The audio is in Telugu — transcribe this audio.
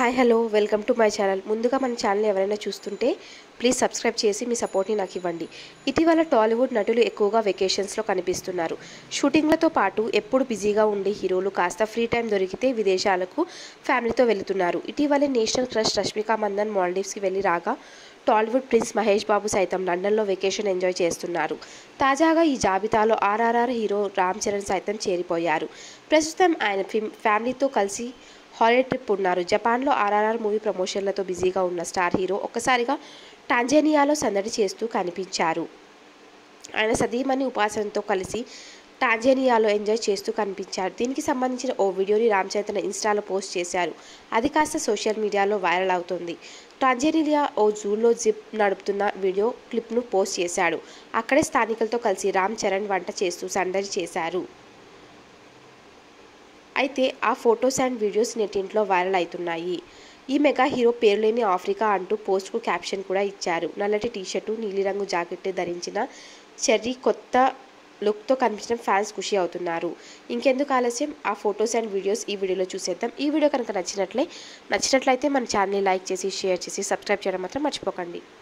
hi hello welcome to my channel ముందుగా మన ఛానల్ ఎవరైనా చూస్తుంటే ప్లీజ్ సబ్స్క్రైబ్ చేసి మీ సపోర్ట్ని నాకు ఇవ్వండి ఇటీవల టాలీవుడ్ నటులు ఎక్కువగా వెకేషన్స్లో కనిపిస్తున్నారు షూటింగ్లతో పాటు ఎప్పుడు బిజీగా ఉండే హీరోలు కాస్త ఫ్రీ టైం దొరికితే విదేశాలకు ఫ్యామిలీతో వెళుతున్నారు ఇటీవలే నేషనల్ క్రష్ రష్మిక మందన్ మాల్డీవ్స్కి వెళ్ళి రాగా టాలీవుడ్ ప్రిన్స్ మహేష్ బాబు సైతం లండన్లో వెకేషన్ ఎంజాయ్ చేస్తున్నారు తాజాగా ఈ జాబితాలో ఆర్ఆర్ఆర్ హీరో రామ్ చరణ్ సైతం చేరిపోయారు ప్రస్తుతం ఆయన ఫిమ్- ఫ్యామిలీతో కలిసి హాలిడే ట్రిప్ ఉన్నారు జపాన్లో ఆర్ఆర్ఆర్ మూవీ ప్రమోషన్లతో బిజీగా ఉన్న స్టార్ హీరో ఒక్కసారిగా టాంజానియాలో సందడి చేస్తూ కనిపించారు ఆయన సతీమణి ఉపాసనతో కలిసి టాంజానియాలో ఎంజాయ్ చేస్తూ కనిపించారు దీనికి సంబంధించిన ఓ వీడియోని రామ్ చైతన్య ఇన్స్టాలో పోస్ట్ చేశారు అది కాస్త సోషల్ మీడియాలో వైరల్ అవుతుంది టాంజానియా ఓ జూలో జిప్ నడుపుతున్న వీడియో క్లిప్ను పోస్ట్ చేశాడు అక్కడే స్థానికులతో కలిసి రామ్ చరణ్ వంట చేస్తూ సందడి చేశారు అయితే ఆ ఫొటోస్ అండ్ వీడియోస్ నెట్టింట్లో వైరల్ అవుతున్నాయి ఈ మెగా హీరో పేరులేని ఆఫ్రికా అంటూ పోస్ట్కు క్యాప్షన్ కూడా ఇచ్చారు నల్లటి టీషర్టు నీలిరంగు జాకెట్ ధరించిన చెర్రీ కొత్త లుక్తో కనిపించిన ఫ్యాన్స్ ఖుషి అవుతున్నారు ఇంకెందుకు ఆలస్యం ఆ ఫొటోస్ అండ్ వీడియోస్ ఈ వీడియోలో చూసేద్దాం ఈ వీడియో కనుక నచ్చినట్లే నచ్చినట్లయితే మన ఛానల్ని లైక్ చేసి షేర్ చేసి సబ్స్క్రైబ్ చేయడం మాత్రం మర్చిపోకండి